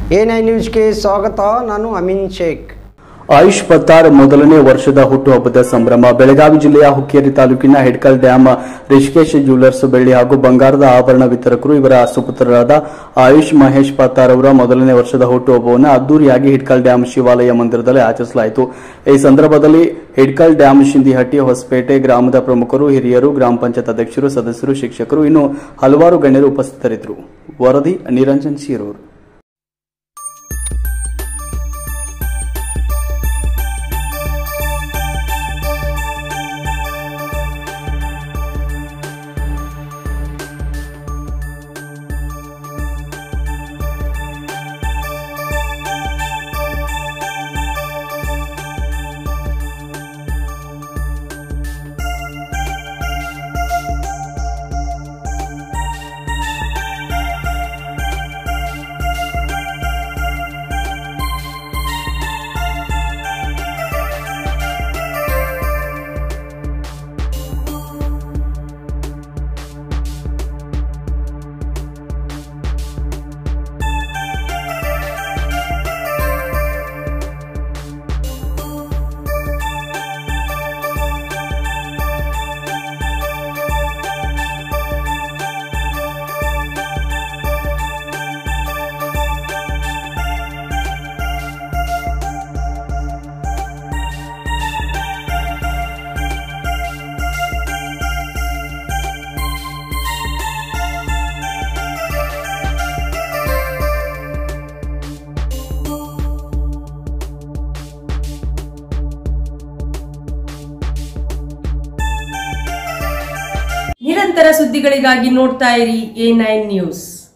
A nine ನ್ಯೂಸ್ಗೆ ಸ್ವಾಗತ ನಾನು ಅಮೀನ್ ಶೇಖ್ ಆಯುಷ್ ಪತ್ತಾರ್ ಮೊದಲನೇ ವರ್ಷದ ಹುಟ್ಟುಹಬ್ಬದ ಸಂಭ್ರಮ ಬೆಳಗಾವಿ ಜಿಲ್ಲೆಯ ಹುಕ್ಕೇರಿ ತಾಲೂಕಿನ ಹೆಡ್ಕಲ್ ಡ್ಯಾಂ ರಿಷಿಕೇಶ್ ಜ್ಯುವೆಲರ್ಸ್ ಬೆಳ್ಳಿ ಹಾಗೂ ಬಂಗಾರದ ಆಭರಣ ವಿತರಕರು ಇವರ ಸುಪುತ್ರರಾದ ಆಯುಷ್ ಮಹೇಶ್ ಪತ್ತಾರ್ ಅವರ ಮೊದಲನೇ ವರ್ಷದ ಹುಟ್ಟುಹಬ್ಬವನ್ನು ಅದ್ದೂರಿಯಾಗಿ ಹಿಡ್ಕಲ್ ಡ್ಯಾಂ ಶಿವಾಲಯ ಮಂದಿರದಲ್ಲಿ ಆಚರಿಸಲಾಯಿತು ಈ ಸಂದರ್ಭದಲ್ಲಿ ಹಿಡ್ಕಲ್ ಡ್ಯಾಂ ಶಿಂದಿಹಟ್ಟಿ ಹೊಸಪೇಟೆ ಗ್ರಾಮದ ಪ್ರಮುಖರು ಹಿರಿಯರು ಗ್ರಾಮ ಪಂಚಾಯತ್ ಅಧ್ಯಕ್ಷರು ಸದಸ್ಯರು ಶಿಕ್ಷಕರು ಇನ್ನು ಹಲವಾರು ಗಣ್ಯರು ಉಪಸ್ಥಿತರಿದ್ದರು ವರದಿ ನಿರಂಜನ್ ಶೀರೂರ್ ನಿರಂತರ ಸುದ್ದಿಗಳಿಗಾಗಿ ನೋಡ್ತಾ ಇರಿ ಎ ನೈನ್ ನ್ಯೂಸ್